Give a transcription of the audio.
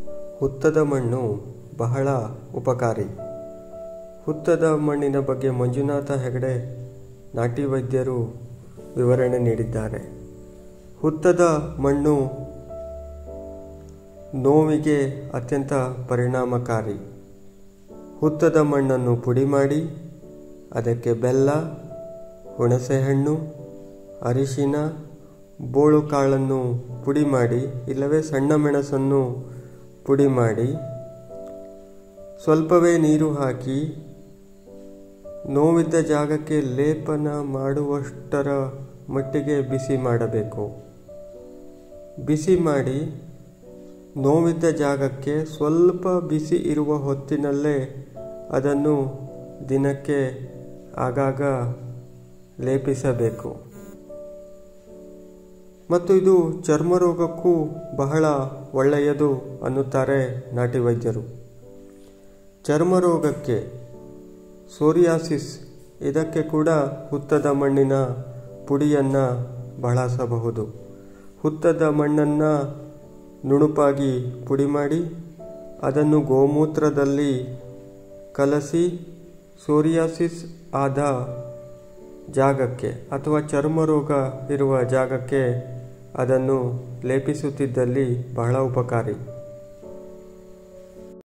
ಹುತ್ತದ ಮಣ್ಣು ಬಹಳ ಉಪಕಾರಿ ಹುತ್ತದ ಮಣ್ಣಿನ ಬಗ್ಗೆ ಮಂಜುನಾಥ ಹೆಗಡೆ ನಾಟಿ ವೈದ್ಯರು ವಿವರಣೆ ನೀಡಿದ್ದಾರೆ ಹುತ್ತದ ಮಣ್ಣು ನೋವಿಗೆ ಅತ್ಯಂತ ಪರಿಣಾಮಕಾರಿ ಹುತ್ತದ ಮಣ್ಣನ್ನು ಪುಡಿ ಮಾಡಿ ಅದಕ್ಕೆ ಬೆಲ್ಲ ಹುಣಸೆಹಣ್ಣು ಅರಿಶಿನ ಬೋಳು ಕಾಳನ್ನು ಪುಡಿ ಮಾಡಿ ಇಲ್ಲವೇ ಸಣ್ಣ ಮೆಣಸನ್ನು ಪುಡಿ ಮಾಡಿ ಸ್ವಲ್ಪವೇ ನೀರು ಹಾಕಿ ನೋವಿದ್ದ ಜಾಗಕ್ಕೆ ಲೇಪನ ಮಾಡುವಷ್ಟರ ಮಟ್ಟಿಗೆ ಬಿಸಿ ಮಾಡಬೇಕು ಬಿಸಿ ಮಾಡಿ ನೋವಿದ್ದ ಜಾಗಕ್ಕೆ ಸ್ವಲ್ಪ ಬಿಸಿ ಇರುವ ಹೊತ್ತಿನಲ್ಲೇ ಅದನ್ನು ದಿನಕ್ಕೆ ಆಗಾಗ ಲೇಪಿಸಬೇಕು ಮತ್ತು ಇದು ಚರ್ಮ ರೋಗಕ್ಕೂ ಬಹಳ ಒಳ್ಳೆಯದು ಅನ್ನುತ್ತಾರೆ ನಾಟಿ ವೈದ್ಯರು ಚರ್ಮ ರೋಗಕ್ಕೆ ಸೋರಿಯಾಸಿಸ್ ಇದಕ್ಕೆ ಕೂಡ ಹುತ್ತದ ಮಣ್ಣಿನ ಪುಡಿಯನ್ನು ಬಳಸಬಹುದು ಹುತ್ತದ ಮಣ್ಣನ್ನು ನುಣುಪಾಗಿ ಪುಡಿ ಮಾಡಿ ಅದನ್ನು ಗೋಮೂತ್ರದಲ್ಲಿ ಕಲಸಿ ಸೋರಿಯಾಸಿಸ್ ಆದ ಜಾಗಕ್ಕೆ ಅಥವಾ ಚರ್ಮ ರೋಗ ಇರುವ ಜಾಗಕ್ಕೆ ಅದನ್ನು ಲೇಪಿಸುತ್ತಿದ್ದಲ್ಲಿ ಬಹಳ ಉಪಕಾರಿ